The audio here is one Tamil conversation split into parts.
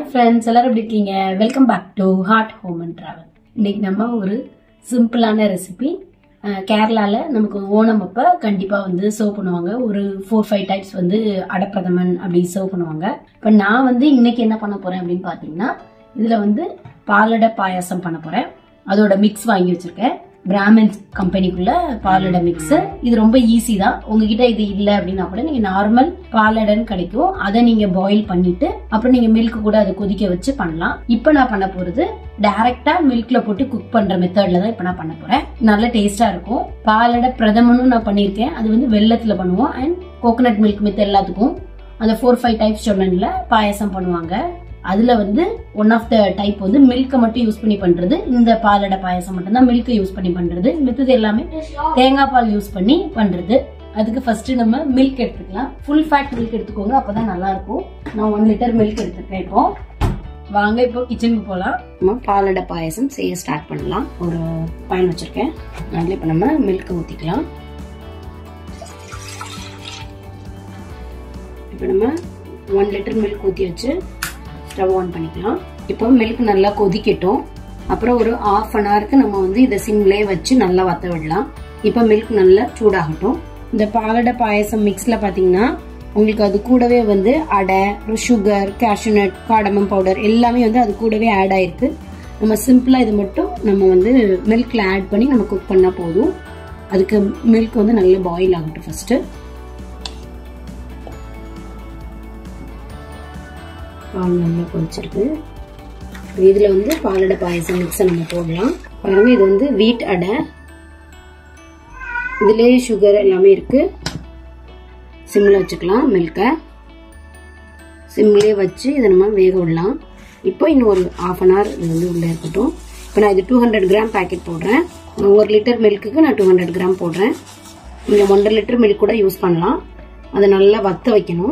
ஃப்ரெண்ட்ஸ் எல்லாரும் எப்படி இருக்கீங்க welcome back to heart home and travel இன்னைக்கு நம்ம ஒரு சிம்பிளான ரெசிபி கேரளாவில் நமக்கு ஓணம் அப்போ கண்டிப்பாக வந்து சர்வ் பண்ணுவாங்க ஒரு ஃபோர் ஃபைவ் டைப்ஸ் வந்து அடப்பிரதமன் அப்படி சர்வ் பண்ணுவாங்க இப்போ நான் வந்து இன்னைக்கு என்ன பண்ண போகிறேன் அப்படின்னு பார்த்தீங்கன்னா இதில் வந்து பாலடை பாயாசம் பண்ண போகிறேன் அதோட மிக்ஸ் வாங்கி வச்சிருக்கேன் பிராமின்ஸ் கம்பெனிக்குள்ள பாலடை மிக்ஸ் இது ரொம்ப ஈஸி தான் உங்ககிட்ட இது இல்லை அப்படின்னா கூட நீங்க நார்மல் பாலடைன்னு கிடைக்கும் அதை நீங்க பாயில் பண்ணிட்டு அப்புறம் நீங்க மில்க் கூட அதை கொதிக்க வச்சு பண்ணலாம் இப்போ நான் பண்ண போறது டைரக்டா மில்க்ல போட்டு குக் பண்ற மெத்தட்ல தான் இப்போ நான் பண்ண போறேன் நல்ல டேஸ்டா இருக்கும் பாலடை பிரதமனும் நான் பண்ணியிருக்கேன் அது வந்து வெள்ளத்துல பண்ணுவோம் அண்ட் கோகனட் மில்க் மித்த எல்லாத்துக்கும் அந்த ஃபோர் ஃபைவ் டைப்ஸ் சொன்னேன்ல பாயசம் பண்ணுவாங்க அதுல வந்து ஒன் ஆஃப் த டைப் வந்து மில்கை மட்டும் யூஸ் பண்ணி பண்றது இந்த பாலடை பாயசம் மட்டும் தான் மில்கை யூஸ் பண்ணி பண்றது மித்தது எல்லாமே தேங்காய் பால் யூஸ் பண்ணி பண்றது அதுக்கு ஃபர்ஸ்ட் நம்ம மில்க் எடுத்துக்கலாம் ஃபுல் ஃபேட் மில்க் எடுத்துக்கோங்க அப்பதான் நல்லா இருக்கும் நான் ஒன் லிட்டர் மில்க் எடுத்துக்கிறேன் இப்போ வாங்க இப்போ கிச்சனுக்கு போகலாம் நம்ம பாலடை பாயசம் செய்ய ஸ்டார்ட் பண்ணலாம் ஒரு பயன் வச்சிருக்கேன் அதில் இப்போ நம்ம மில்க் ஊற்றிக்கலாம் இப்போ நம்ம ஒன் லிட்டர் மில்க் ஊற்றி வச்சு ஸ்டவ் ஆன் பண்ணிக்கலாம் இப்போ மில்க் நல்லா கொதிக்கட்டும் அப்புறம் ஒரு ஆஃப் அன் ஹவருக்கு நம்ம வந்து இதை சிம்லேயே வச்சு நல்லா வத்த விடலாம் இப்போ மில்க் நல்லா சூடாகட்டும் இந்த பாலடை பாயசம் மிக்ஸில் பார்த்தீங்கன்னா உங்களுக்கு அது கூடவே வந்து அடை சுகர் கேஷ்யூநட் காடமம் பவுடர் எல்லாமே வந்து அது கூடவே ஆட் ஆயிருக்கு நம்ம சிம்பிளாக இது மட்டும் நம்ம வந்து மில்கில் ஆட் பண்ணி நம்ம குக் பண்ணால் போதும் அதுக்கு மில்க் வந்து நல்லா பாயில் ஆகட்டும் ஃபஸ்ட்டு பால் நல்லா கொதிச்சிருக்கு இதில் வந்து பாலடை பாயசம் மிக்ஸை நம்ம போடலாம் பாருங்க இது வந்து வீட் அடை இதுலேயே சுகர் எல்லாமே இருக்கு சிம்மில் வச்சுக்கலாம் மில்கை சிம்லேயே வச்சு இதை நம்ம வேக விடலாம் இப்போ இன்னும் ஒரு ஆஃப் அன் ஹவர் இது வந்து உள்ளே இருக்கட்டும் இப்போ நான் இது டூ ஹண்ட்ரட் கிராம் பேக்கெட் போடுறேன் ஒரு லிட்டர் மில்க்குக்கு நான் டூ ஹண்ட்ரட் கிராம் போடுறேன் நீங்கள் ஒன்றரை லிட்டர் மில்க் கூட யூஸ் பண்ணலாம் அதை நல்லா வத்த வைக்கணும்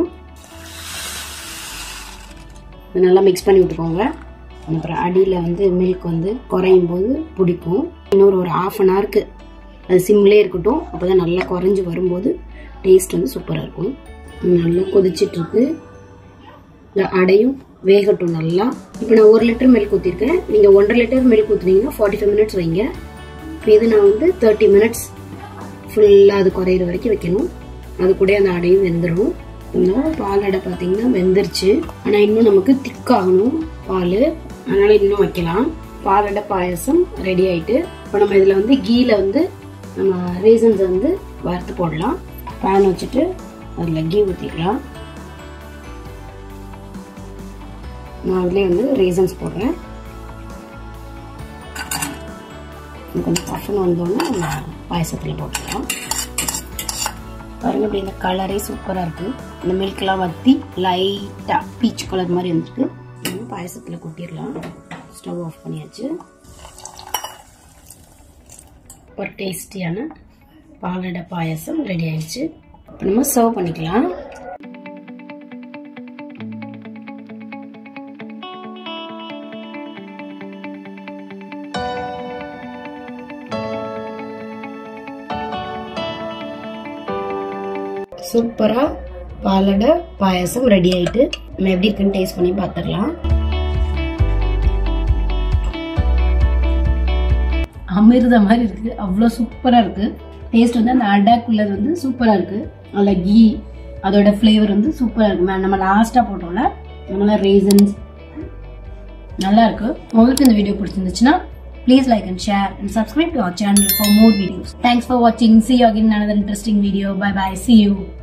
நல்லா மிக்ஸ் பண்ணி விட்டுக்கோங்க அப்புறம் அடியில் வந்து மில்க் வந்து குறையும் போது பிடிக்கும் இன்னொரு ஒரு ஆஃப் அன் ஹவருக்கு அது சிம்லே இருக்கட்டும் அப்போ தான் நல்லா குறைஞ்சி வரும்போது டேஸ்ட் வந்து சூப்பராக இருக்கும் நல்லா கொதிச்சிட்ருக்கு இந்த அடையும் வேகட்டும் நல்லா இப்போ நான் ஒரு லிட்டர் மில்க் ஊற்றிருக்கேன் நீங்கள் ஒன்றரை லிட்டர் மில்க் ஊற்றுனீங்கன்னா ஃபார்ட்டி ஃபைவ் மினிட்ஸ் வைங்க இப்போ இது நான் வந்து தேர்ட்டி மினிட்ஸ் ஃபுல்லாக அது குறையிற வரைக்கும் வைக்கணும் அது கூட அந்த அடையும் வெந்துடும் இன்னும் பால் அடை பார்த்தீங்கன்னா வெந்துருச்சு ஆனால் இன்னும் நமக்கு திக்காகணும் பால் அதனால இன்னும் வைக்கலாம் பால் அடை பாயசம் ரெடி ஆயிட்டு இப்போ நம்ம இதில் வந்து கீல வந்து நம்ம ரீசன்ஸ் வந்து வறுத்து போடலாம் பேன் வச்சுட்டு அதில் கீ ஊற்றிக்கலாம் நான் அதுலேயே வந்து ரீசன்ஸ் போடுறேன் கொஞ்சம் பஃபன் வந்தோடனே நம்ம பாயசத்தில் போட்டுக்கலாம் பாருங்க அப்படி இந்த கலரே சூப்பராக இருக்கு இந்த மில்க்லாம் வத்தி லைட்டாக பீச் கலர் மாதிரி வந்துருக்கு பாயசத்தில் கொட்டிடலாம் ஸ்டவ் ஆஃப் பண்ணியாச்சு ஒரு டேஸ்டியான பாலடை பாயசம் ரெடி ஆயிடுச்சு இப்போ நம்ம சர்வ் பண்ணிக்கலாம் சூப்பராக பாலடை பாயசம் ரெடி ஆயிட்டு நம்ம எப்படி இருக்குன்னு டேஸ்ட் பண்ணி பார்த்துடலாம் அமிர்த மாதிரி இருக்கு அவ்வளோ சூப்பராக இருக்கு டேஸ்ட் வந்து அந்த அடாக்குள்ளது வந்து சூப்பராக இருக்கு அதில் கீ அதோட ஃப்ளேவர் வந்து சூப்பராக இருக்கு நம்ம லாஸ்ட்டாக போட்டோம்ல நம்மள ரீசன்ஸ் நல்லா இருக்கு உங்களுக்கு இந்த வீடியோ பிடிச்சிருந்துச்சுன்னா please like and share and subscribe to our channel for more videos. Thanks for watching. See you again in another interesting video. Bye bye. See you.